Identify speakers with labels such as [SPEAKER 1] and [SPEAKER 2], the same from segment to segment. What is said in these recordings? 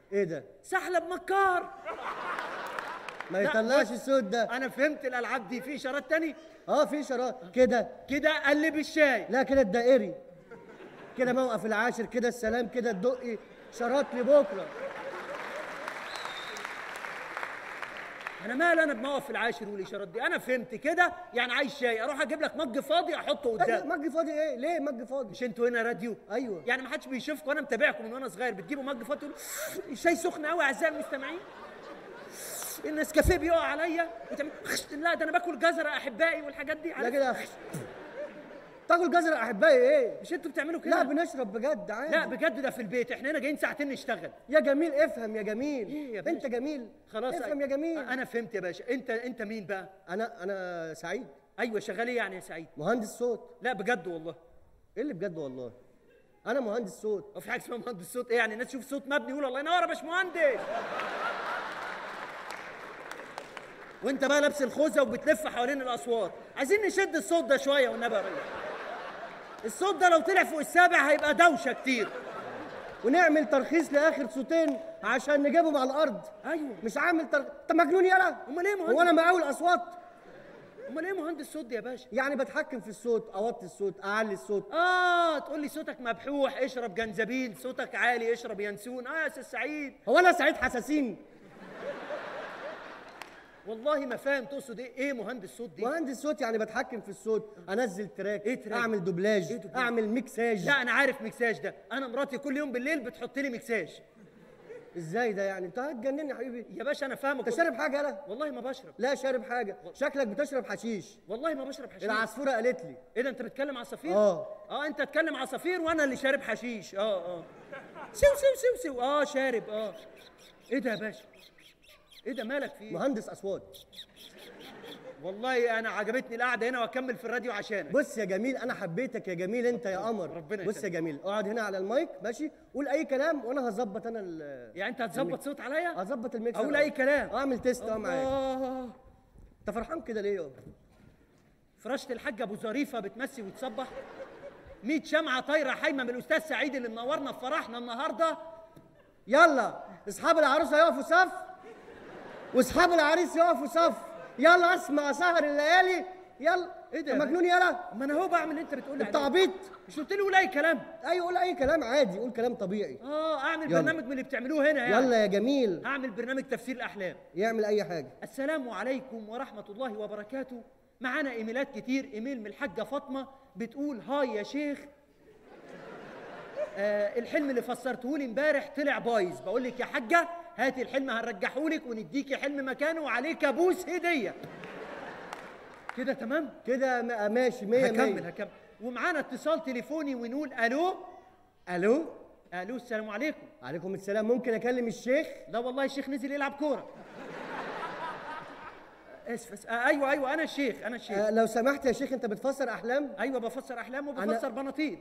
[SPEAKER 1] ايه ده
[SPEAKER 2] سحلب مكار
[SPEAKER 1] ما
[SPEAKER 2] لا،
[SPEAKER 1] يطلعش
[SPEAKER 2] بص.
[SPEAKER 1] الصوت ده
[SPEAKER 2] انا فهمت الالعاب دي في اشارات تاني
[SPEAKER 1] اه في اشارات كده
[SPEAKER 2] كده قلب الشاي
[SPEAKER 1] لا كده الدائري كده موقف العاشر كده السلام كده الدقي شرط لي بكره
[SPEAKER 2] انا مال انا بموقف العاشر والاشارات دي انا فهمت كده يعني عايز شاي اروح اجيب لك مج فاضي احطه
[SPEAKER 1] إيه،
[SPEAKER 2] قدام
[SPEAKER 1] مج فاضي ايه ليه مج فاضي
[SPEAKER 2] مش انتوا هنا راديو
[SPEAKER 1] ايوه
[SPEAKER 2] يعني ما حدش بيشوفكم وانا متابعكم من وانا صغير بتجيبوا مج فاضي تقولوا الشاي سخن قوي اعزائي المستمعين النسكافيه بيقع عليا وتعمل لا ده انا باكل جزره احبائي والحاجات دي
[SPEAKER 1] لا
[SPEAKER 2] عارف؟
[SPEAKER 1] كده تاكل جزر احبائي ايه
[SPEAKER 2] مش انتوا بتعملوا كده
[SPEAKER 1] لا بنشرب بجد عادي
[SPEAKER 2] لا بجد ده في البيت احنا هنا جايين ساعتين نشتغل
[SPEAKER 1] يا جميل افهم يا جميل
[SPEAKER 2] إيه يا باشا؟
[SPEAKER 1] انت جميل
[SPEAKER 2] خلاص
[SPEAKER 1] افهم يا جميل
[SPEAKER 2] انا فهمت يا باشا انت انت مين بقى
[SPEAKER 1] انا انا سعيد
[SPEAKER 2] ايوه شغال ايه يعني يا سعيد
[SPEAKER 1] مهندس صوت
[SPEAKER 2] لا بجد والله
[SPEAKER 1] ايه اللي بجد والله انا مهندس صوت
[SPEAKER 2] هو في حاجه اسمها مهندس صوت ايه يعني الناس تشوف صوت مبني يقول الله ينور يا باشمهندس وانت بقى لابس الخوذه وبتلف حوالين الاسوار عايزين نشد الصوت ده شويه والنبي يا ريس الصوت ده لو طلع فوق السابع هيبقى دوشه كتير
[SPEAKER 1] ونعمل ترخيص لاخر صوتين عشان نجيبهم على الارض
[SPEAKER 2] ايوه
[SPEAKER 1] مش عامل تر... انت مجنون يالا
[SPEAKER 2] امال ايه
[SPEAKER 1] هو
[SPEAKER 2] مهندس
[SPEAKER 1] انا مقاول اصوات
[SPEAKER 2] امال ايه مهندس صوت دي يا باشا
[SPEAKER 1] يعني بتحكم في الصوت اوطي الصوت اعلي الصوت
[SPEAKER 2] اه تقول لي صوتك مبحوح اشرب جنزبيل صوتك عالي اشرب ينسون اه يا استاذ سعيد
[SPEAKER 1] هو انا سعيد حساسين
[SPEAKER 2] والله ما فاهم تقصد ايه ايه مهندس صوت دي
[SPEAKER 1] مهندس صوت يعني بتحكم في الصوت انزل تراك
[SPEAKER 2] إيه تراك؟
[SPEAKER 1] اعمل دوبلاج
[SPEAKER 2] إيه دوبلاج؟
[SPEAKER 1] اعمل ميكساج
[SPEAKER 2] لا انا عارف مكساج ده انا مراتي كل يوم بالليل بتحط لي مكساج
[SPEAKER 1] ازاي ده يعني انت هتجنني يا حبيبي
[SPEAKER 2] يا باشا انا فاهمك
[SPEAKER 1] انت شارب حاجه لا
[SPEAKER 2] والله ما بشرب
[SPEAKER 1] لا شارب حاجه شكلك بتشرب حشيش
[SPEAKER 2] والله ما بشرب حشيش
[SPEAKER 1] العصفوره قالت لي
[SPEAKER 2] ايه ده انت بتتكلم عصافير
[SPEAKER 1] اه.
[SPEAKER 2] اه انت تتكلم عصافير وانا اللي شارب حشيش اه اه سو سو سو سو اه شارب اه ايه ده يا باشا ايه ده مالك في ايه
[SPEAKER 1] مهندس اصوات
[SPEAKER 2] والله انا عجبتني القعده هنا واكمل في الراديو عشانك
[SPEAKER 1] بص يا جميل انا حبيتك يا جميل انت يا قمر
[SPEAKER 2] ربنا
[SPEAKER 1] بص يا
[SPEAKER 2] يخليك.
[SPEAKER 1] جميل اقعد هنا على المايك ماشي قول اي كلام وانا هظبط انا ال-
[SPEAKER 2] يعني انت هتظبط صوت عليا
[SPEAKER 1] هظبط الميكس
[SPEAKER 2] اقول اي كلام
[SPEAKER 1] اعمل تيست اه معاك
[SPEAKER 2] الله
[SPEAKER 1] انت فرحان كده ليه يابا
[SPEAKER 2] فرشت الحاجه ابو ظريفه بتمسي وتصبح 100 شمعه طايره حايمه من الاستاذ سعيد اللي منورنا في فرحنا النهارده
[SPEAKER 1] يلا اصحاب العروسه يقفوا صف واصحاب العريس يقفوا صف يلا اسمع سهر الليالي يلا
[SPEAKER 2] إيه ده
[SPEAKER 1] أنت
[SPEAKER 2] يا
[SPEAKER 1] مجنون يلا
[SPEAKER 2] ما انا هو بعمل اللي انت بتقول
[SPEAKER 1] انت
[SPEAKER 2] عليه
[SPEAKER 1] عبيط
[SPEAKER 2] مش قلت لي قول اي كلام
[SPEAKER 1] ايوه قول اي كلام عادي قول كلام طبيعي
[SPEAKER 2] اه اعمل
[SPEAKER 1] يلا.
[SPEAKER 2] برنامج من اللي بتعملوه هنا يعني
[SPEAKER 1] يلا يا جميل
[SPEAKER 2] هعمل برنامج تفسير الاحلام
[SPEAKER 1] يعمل اي حاجه
[SPEAKER 2] السلام عليكم ورحمه الله وبركاته معانا ايميلات كتير ايميل من الحاجه فاطمه بتقول هاي يا شيخ آه الحلم اللي فسرته لي امبارح طلع بايظ بقول لك يا حاجه هاتي الحلم هنرجحه لك ونديكي حلم مكانه وعليه كابوس هديه كده تمام
[SPEAKER 1] كده م- ماشي 100
[SPEAKER 2] هكمل
[SPEAKER 1] 100
[SPEAKER 2] هكمل ومعانا اتصال تليفوني ونقول الو
[SPEAKER 1] الو
[SPEAKER 2] الو السلام عليكم
[SPEAKER 1] عليكم السلام ممكن اكلم الشيخ
[SPEAKER 2] لا والله الشيخ نزل يلعب كوره اسف اسف آه ايوه ايوه انا الشيخ انا الشيخ
[SPEAKER 1] آه لو سمحت يا شيخ انت بتفسر احلام
[SPEAKER 2] ايوه بفسر احلام وبفسر بناطيل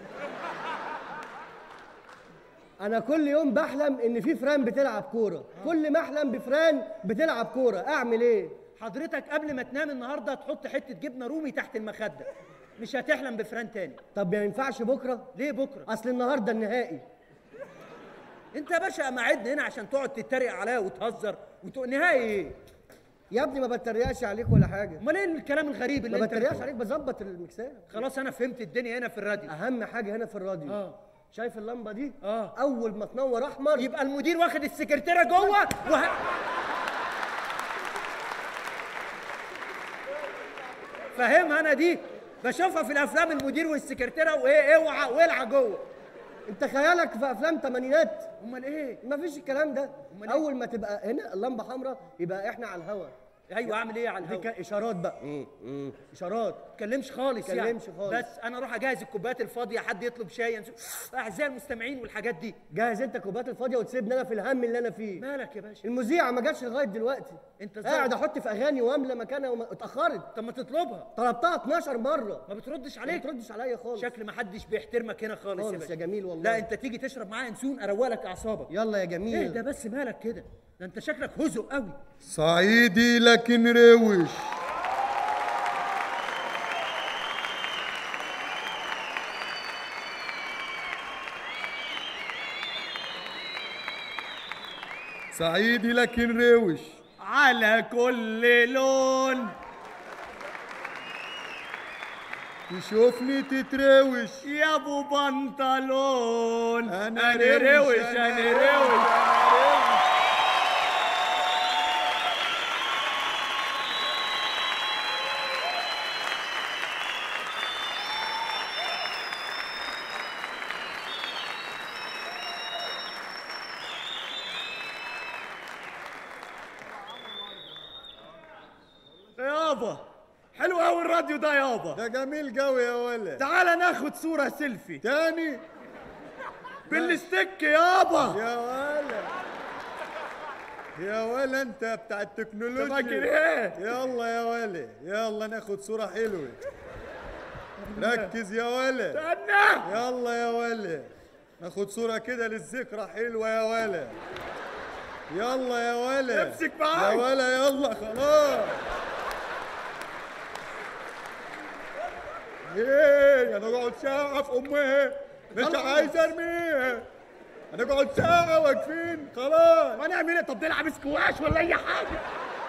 [SPEAKER 1] انا كل يوم بحلم ان في فران بتلعب كوره كل ما احلم بفران بتلعب كوره اعمل ايه
[SPEAKER 2] حضرتك قبل ما تنام النهارده تحط حته جبنه رومي تحت المخده مش هتحلم بفران تاني
[SPEAKER 1] طب ما ينفعش بكره
[SPEAKER 2] ليه بكره
[SPEAKER 1] اصل النهارده النهائي
[SPEAKER 2] انت يا باشا قاعدني هنا عشان تقعد تتريق عليا وتهزر وتقول نهائي ايه
[SPEAKER 1] يا ابني ما بتريقش عليك ولا حاجه
[SPEAKER 2] امال ايه الكلام الغريب اللي
[SPEAKER 1] ما
[SPEAKER 2] انت
[SPEAKER 1] بتريقش
[SPEAKER 2] بتقوله؟
[SPEAKER 1] عليك بظبط المكسات
[SPEAKER 2] خلاص انا فهمت الدنيا هنا في الراديو
[SPEAKER 1] اهم حاجه هنا في الراديو
[SPEAKER 2] اه
[SPEAKER 1] شايف اللمبه دي
[SPEAKER 2] اه
[SPEAKER 1] اول ما تنور احمر
[SPEAKER 2] يبقى المدير واخد السكرتيره جوه وه... فاهمها انا دي بشوفها في الافلام المدير والسكرتيره وايه اوعى والعى جوه
[SPEAKER 1] انت خيالك في افلام تمانينات
[SPEAKER 2] امال ايه
[SPEAKER 1] ما فيش الكلام ده
[SPEAKER 2] أمال إيه؟
[SPEAKER 1] اول ما تبقى هنا اللمبه حمراء يبقى احنا على الهوا
[SPEAKER 2] ايوه اعمل ايه على
[SPEAKER 1] دي
[SPEAKER 2] الهوا
[SPEAKER 1] كان اشارات بقى اشارات
[SPEAKER 2] تكلمش خالص
[SPEAKER 1] تكلمش
[SPEAKER 2] يعني.
[SPEAKER 1] خالص.
[SPEAKER 2] بس انا اروح اجهز الكوبايات الفاضيه حد يطلب شاي ينسو. اعزائي المستمعين والحاجات دي
[SPEAKER 1] جهز انت الكوبايات الفاضيه وتسيبني انا في الهم اللي انا فيه
[SPEAKER 2] مالك يا باشا
[SPEAKER 1] المذيعه ما جاتش لغايه دلوقتي
[SPEAKER 2] انت ازاي
[SPEAKER 1] قاعد احط في اغاني واملى مكانها وما... اتاخرت
[SPEAKER 2] طب ما تطلبها
[SPEAKER 1] طلبتها 12 مره
[SPEAKER 2] ما بتردش
[SPEAKER 1] ما
[SPEAKER 2] عليك
[SPEAKER 1] تردش عليا خالص
[SPEAKER 2] شكل ما حدش بيحترمك هنا خالص,
[SPEAKER 1] خالص
[SPEAKER 2] يا باشا
[SPEAKER 1] يا جميل والله.
[SPEAKER 2] لا انت تيجي تشرب معايا انسون اروق اعصابك
[SPEAKER 1] يلا يا
[SPEAKER 2] ايه
[SPEAKER 1] جميل
[SPEAKER 2] ده بس مالك كده ده انت شكلك هزق قوي
[SPEAKER 3] صعيدي لكن روش صعيدي لكن روش
[SPEAKER 2] على كل لون
[SPEAKER 3] تشوفني تتروش
[SPEAKER 2] يا ابو بنطلون
[SPEAKER 3] أنا
[SPEAKER 2] انا
[SPEAKER 3] روش،
[SPEAKER 2] روش
[SPEAKER 3] أنا
[SPEAKER 2] انا
[SPEAKER 3] روش.
[SPEAKER 2] روش يابا حلو قوي الراديو ده يابا
[SPEAKER 3] ده جميل قوي يا ولد
[SPEAKER 2] تعال ناخد صورة سيلفي
[SPEAKER 3] تاني
[SPEAKER 2] بالستيك يابا
[SPEAKER 3] يا ولد يا ولد انت بتاع
[SPEAKER 2] فاكر
[SPEAKER 3] التكنولوجيا
[SPEAKER 2] ايه؟
[SPEAKER 3] يلا يا ولد يلا ناخد صورة حلوة ركز يا ولد
[SPEAKER 2] استنى
[SPEAKER 3] يلا يا ولد ناخد صورة كده للذكرى حلوة يا ولد يلا يا ولد
[SPEAKER 2] امسك
[SPEAKER 3] يا
[SPEAKER 2] معايا.
[SPEAKER 3] ولد يلا خلاص ايه انا اقعد ساعة في امها مش
[SPEAKER 2] خلاص.
[SPEAKER 3] عايز ارميها انا اقعد ساعة واقفين خلاص
[SPEAKER 2] هنعمل ايه طب نلعب سكواش ولا اي حاجة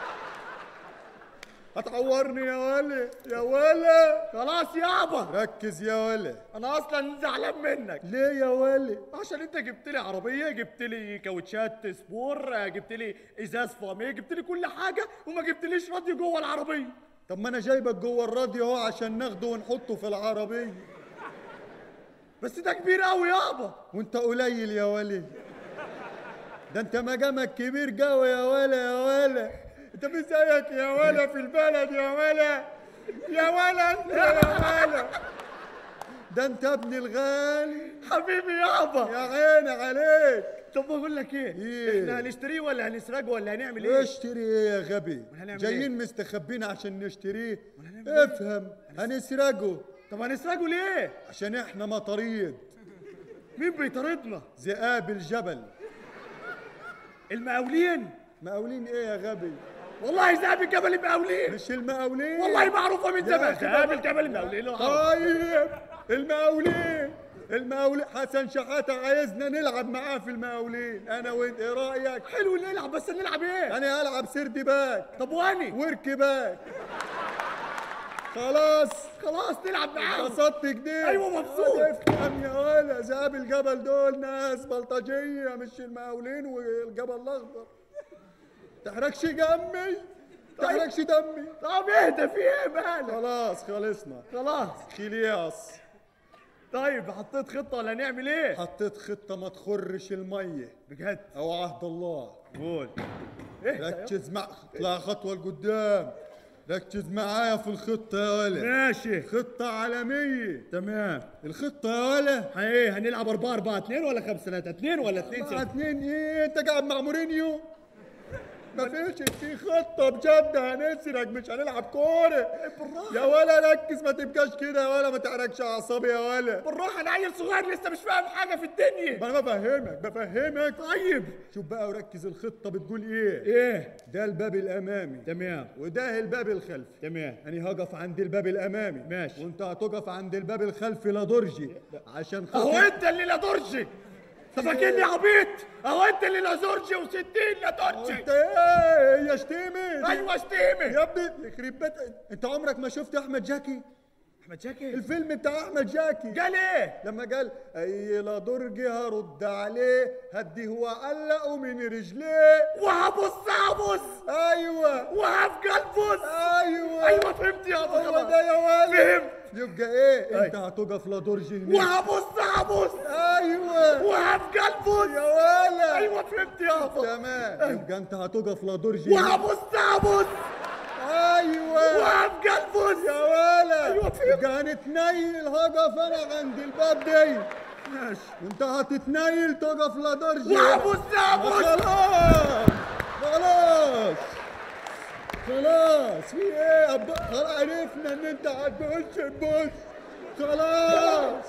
[SPEAKER 3] هتعورني يا ولد يا ولد
[SPEAKER 2] خلاص يابا
[SPEAKER 3] ركز يا ولد
[SPEAKER 2] انا اصلا زعلان منك
[SPEAKER 3] ليه يا ولد
[SPEAKER 2] عشان انت جبت لي عربيه جبت لي كاوتشات سبور جبت لي ازاز فامي جبت لي كل حاجه وما جبتليش راديو جوه العربيه
[SPEAKER 3] طب ما انا جايبك جوه الراديو اهو عشان ناخده ونحطه في العربية
[SPEAKER 2] بس ده كبير قوي يابا
[SPEAKER 3] وانت قليل يا ولد ده انت مقامك كبير قوي يا ولا يا ولا انت مش زيك يا ولا في البلد يا ولا يا ولا انت يا ولا ده انت ابن الغالي
[SPEAKER 2] حبيبي يابا
[SPEAKER 3] يا عيني عليك
[SPEAKER 2] طب بقول لك ايه
[SPEAKER 3] إيه؟
[SPEAKER 2] احنا هنشتريه ولا هنسرقه ولا هنعمل ايه
[SPEAKER 3] اشتري ايه يا غبي
[SPEAKER 2] هنعمل
[SPEAKER 3] جايين مستخبين عشان نشتريه افهم هنسرقه
[SPEAKER 2] طب هنسرقه ليه
[SPEAKER 3] عشان احنا مطاريد
[SPEAKER 2] مين بيطاردنا
[SPEAKER 3] ذئاب الجبل
[SPEAKER 2] المقاولين
[SPEAKER 3] مقاولين ايه يا غبي
[SPEAKER 2] والله ذهب الجبل المقاولين
[SPEAKER 3] مش المقاولين
[SPEAKER 2] والله معروفه من
[SPEAKER 3] يا
[SPEAKER 2] زمان
[SPEAKER 3] أخي
[SPEAKER 2] ذهب
[SPEAKER 3] بابا.
[SPEAKER 2] الجبل المقاولين
[SPEAKER 3] طيب المقاولين المقاولين حسن شحاتة عايزنا نلعب معاه في المقاولين انا وانت ايه رايك
[SPEAKER 2] حلو نلعب بس نلعب ايه
[SPEAKER 3] انا هلعب سرد باك
[SPEAKER 2] طب واني
[SPEAKER 3] ورك باك خلاص
[SPEAKER 2] خلاص نلعب معاهم
[SPEAKER 3] انبسطت كده
[SPEAKER 2] أيوة مبسوط.
[SPEAKER 3] افهم يا ولا ذهاب الجبل دول ناس بلطجيه مش المقاولين والجبل الاخضر تحركش دمي تحركش دمي
[SPEAKER 2] طب اهدى في ايه مالك
[SPEAKER 3] خلاص خلصنا
[SPEAKER 2] خلاص
[SPEAKER 3] خلاص
[SPEAKER 2] طيب حطيت خطه ولا نعمل ايه
[SPEAKER 3] حطيت خطه ما تخرش الميه
[SPEAKER 2] بجد
[SPEAKER 3] او عهد الله
[SPEAKER 2] قول اهدى
[SPEAKER 3] ركز مع اطلع خطوه لقدام ركز معايا في الخطه يا ولا
[SPEAKER 2] ماشي
[SPEAKER 3] خطه عالميه
[SPEAKER 2] تمام
[SPEAKER 3] الخطه يا ولا
[SPEAKER 2] ايه هنلعب 4 4 2 ولا 5 3 2 ولا 2
[SPEAKER 3] مع
[SPEAKER 2] 6
[SPEAKER 3] اتنين ايه انت قاعد مع مورينيو ما فيش في خطه بجد هنسرق مش هنلعب كوره يا ولا ركز ما تبقاش كده يا ولا ما تحركش اعصابي يا ولا
[SPEAKER 2] بالراحه انا عيل صغير لسه مش فاهم حاجه في الدنيا
[SPEAKER 3] ما انا بفهمك بفهمك طيب شوف بقى وركز الخطه بتقول ايه
[SPEAKER 2] ايه
[SPEAKER 3] ده الباب الامامي
[SPEAKER 2] تمام
[SPEAKER 3] وده الباب الخلفي
[SPEAKER 2] تمام
[SPEAKER 3] انا هقف عند الباب الامامي
[SPEAKER 2] ماشي.
[SPEAKER 3] وانت هتقف عند الباب الخلفي لا درجي عشان
[SPEAKER 2] اهو
[SPEAKER 3] خاطر
[SPEAKER 2] انت اللي لا درجي انت فاكرني عبيط اهو انت اللي لا زرجي و60 لا درجي
[SPEAKER 3] انت ايه يا شتيمي
[SPEAKER 2] ايوه شتيمي
[SPEAKER 3] يا ابني يخرب بيت انت عمرك ما شفت احمد جاكي
[SPEAKER 2] احمد شاكر
[SPEAKER 3] الفيلم بتاع احمد جاكي
[SPEAKER 2] قال ايه
[SPEAKER 3] لما قال اي لا درجي هرد عليه هديه وعلقه من رجليه
[SPEAKER 2] وهبص هبص
[SPEAKER 3] ايوه
[SPEAKER 2] وهفقلبص
[SPEAKER 3] ايوه
[SPEAKER 2] ايوه فهمت يا ابو
[SPEAKER 3] هو ده يا ولد
[SPEAKER 2] فهمت
[SPEAKER 3] يبقى ايه
[SPEAKER 2] أي.
[SPEAKER 3] انت هتقف لا درجي هناك
[SPEAKER 2] وهبص هبص
[SPEAKER 3] ايوه
[SPEAKER 2] وهفقلبص
[SPEAKER 3] يا ولد
[SPEAKER 2] ايوه فهمت يا ابو
[SPEAKER 3] تمام يبقى انت هتقف لا درجي هناك.
[SPEAKER 2] وهبص هبص
[SPEAKER 3] ايوه
[SPEAKER 2] وهفقلبص
[SPEAKER 3] يا ولد
[SPEAKER 2] أيوة فهمت.
[SPEAKER 3] يبقى هنتنيل هقف انا عند الباب دي
[SPEAKER 2] ماشي
[SPEAKER 3] وانت هتتنيل تقف لا درجي
[SPEAKER 2] وهبص هبص
[SPEAKER 3] خلاص خلاص خلاص في ايه أب... خلاص عرفنا ان انت هتبص تبص خلاص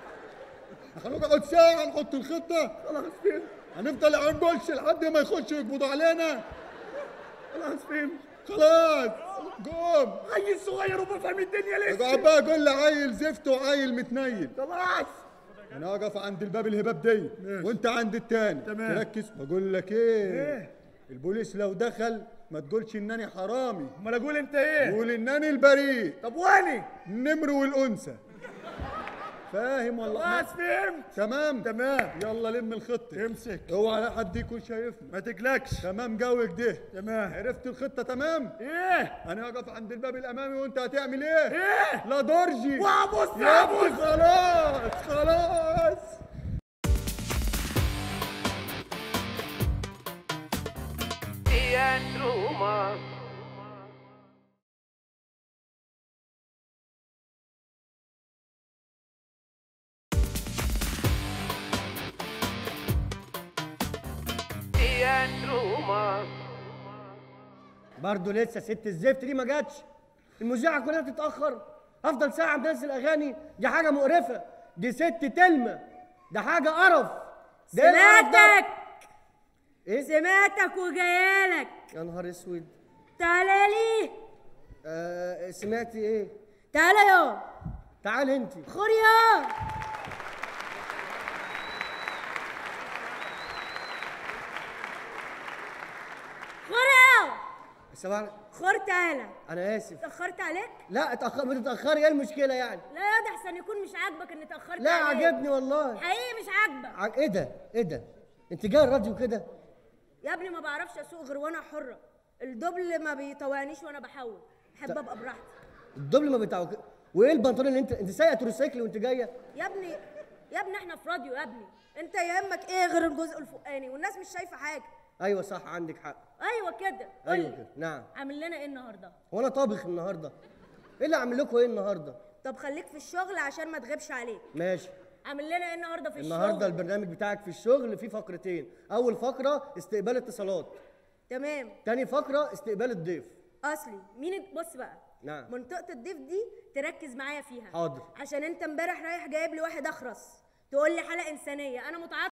[SPEAKER 3] هنقعد ساعة نحط الخطة
[SPEAKER 2] خلاص فهمت
[SPEAKER 3] هنفضل هنقولش لحد ما يخشوا يقبضوا علينا
[SPEAKER 2] خلاص فهمت
[SPEAKER 3] خلاص قوم
[SPEAKER 2] عيل صغير وبفهم الدنيا
[SPEAKER 3] اقعد
[SPEAKER 2] لسه
[SPEAKER 3] بقى قول لي عيل زفت وعيل متنيل
[SPEAKER 2] خلاص
[SPEAKER 3] انا اقف عند الباب الهباب دي وانت عند التاني
[SPEAKER 4] تمام.
[SPEAKER 3] تركز بقول لك ايه
[SPEAKER 4] إيه؟
[SPEAKER 3] البوليس لو دخل ما تقولش انني حرامي
[SPEAKER 4] امال اقول انت ايه
[SPEAKER 3] قول انني البريء
[SPEAKER 4] طب واني
[SPEAKER 3] النمر والانثى فاهم والله
[SPEAKER 4] خلاص فهمت
[SPEAKER 3] تمام
[SPEAKER 4] تمام
[SPEAKER 3] يلا لم الخطه
[SPEAKER 4] امسك
[SPEAKER 3] اوعى لا حد يكون شايفنا
[SPEAKER 4] ما تقلقش
[SPEAKER 3] تمام جوك ده
[SPEAKER 4] تمام
[SPEAKER 3] عرفت الخطه تمام
[SPEAKER 4] ايه
[SPEAKER 3] انا هقف عند الباب الامامي وانت هتعمل ايه
[SPEAKER 4] ايه
[SPEAKER 3] لا درجي
[SPEAKER 4] وابص
[SPEAKER 3] يا
[SPEAKER 4] ابص
[SPEAKER 3] ابني خلاص خلاص
[SPEAKER 1] برضه لسه ست الزفت دي ما جاتش المذيعه كلها تتاخر افضل ساعه بنزل اغاني دي حاجه مقرفه دي ست تلمه ده حاجه قرف ده إيه القرف ده؟
[SPEAKER 5] سمعتك
[SPEAKER 1] ايه
[SPEAKER 5] سمعتك وجايالك
[SPEAKER 1] يا نهار اسود
[SPEAKER 5] تعالى لي
[SPEAKER 1] آه سمعتي ايه
[SPEAKER 5] تعالى يا
[SPEAKER 1] تعال انت
[SPEAKER 5] خور يا خور يا
[SPEAKER 1] سمعني
[SPEAKER 5] خور تعالى
[SPEAKER 1] انا اسف
[SPEAKER 5] اتأخرت عليك؟
[SPEAKER 1] لا اتاخر ما تتاخري ايه المشكله يعني
[SPEAKER 5] لا يا ده احسن يكون مش عاجبك ان اتأخرت
[SPEAKER 1] لا
[SPEAKER 5] عليك
[SPEAKER 1] عجبني والله
[SPEAKER 5] حقيقي مش عاجبك
[SPEAKER 1] ع- ايه ده ايه ده انت جاي الراديو كده
[SPEAKER 5] يا ابني ما بعرفش اسوق غير وانا حرة الدبل ما بيطوعنيش وانا بحول بحب ابقى براحتي
[SPEAKER 1] الدبل ما بتاعك وايه البنطلون اللي انت انت سايقه تروسيكل وانت جايه
[SPEAKER 5] يا ابني يا ابني احنا في راديو يا ابني انت يهمك ايه غير الجزء الفوقاني والناس مش شايفه حاجه
[SPEAKER 1] ايوه صح عندك حق
[SPEAKER 5] ايوه كده
[SPEAKER 1] ايوه
[SPEAKER 5] قولي
[SPEAKER 1] كده نعم
[SPEAKER 5] عامل لنا ايه النهارده
[SPEAKER 1] هو انا طابخ النهارده ايه اللي عامل لكم ايه النهارده
[SPEAKER 5] طب خليك في الشغل عشان ما تغيبش عليك
[SPEAKER 1] ماشي
[SPEAKER 5] عامل لنا ايه النهارده في
[SPEAKER 1] النهارده
[SPEAKER 5] الشغل
[SPEAKER 1] البرنامج بتاعك في الشغل فيه فقرتين اول فقره استقبال اتصالات
[SPEAKER 5] تمام
[SPEAKER 1] تاني فقره استقبال الضيف
[SPEAKER 5] اصلي مين بص بقى
[SPEAKER 1] نعم.
[SPEAKER 5] منطقه الضيف دي تركز معايا فيها
[SPEAKER 1] حاضر.
[SPEAKER 5] عشان انت امبارح رايح جايب لي واحد اخرس تقول لي حاله انسانيه انا متعاطف